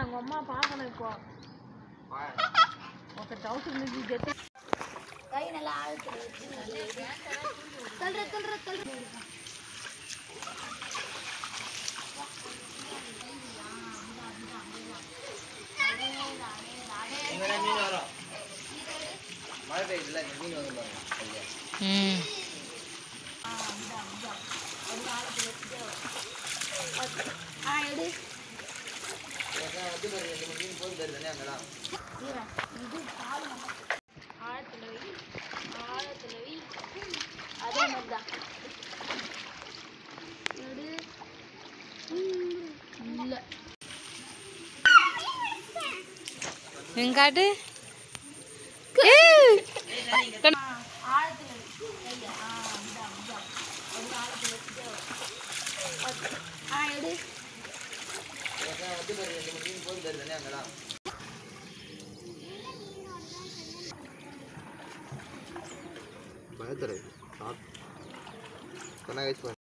அவங்க அம்மா பார்க்கணும் இப்போ ஒருத்தர் டவுசர் நிறுத்தி கெட்டு கை நல்லா ஆழத்துல வச்சு தள்ளுற தள்ளுற தள்ளுற இங்கே மீன் வரும் மழை பெய்யுதுல இந்த மீன் வந்து பாருங்க ஐயா ம் ஆ எடு வந்து பாருங்க இந்த மீன் போய் தருதானே அங்கெல்லாம் இவன், இது பால் நம்ம ஆழத்துல வை ஆழத்துல வை அதே மாதிரி தான் எடு இல்லை எங்க காட்டு ஆழத்துல வை கையை ஆ இதா இதா ஒரு ஆழத்துல வச்சுட்டு ஆ எடு வந்து பாருங்க இந்த மீன் போய் தருதானே அங்கெல்லாம் பயத்துறை சொன்ன வயசு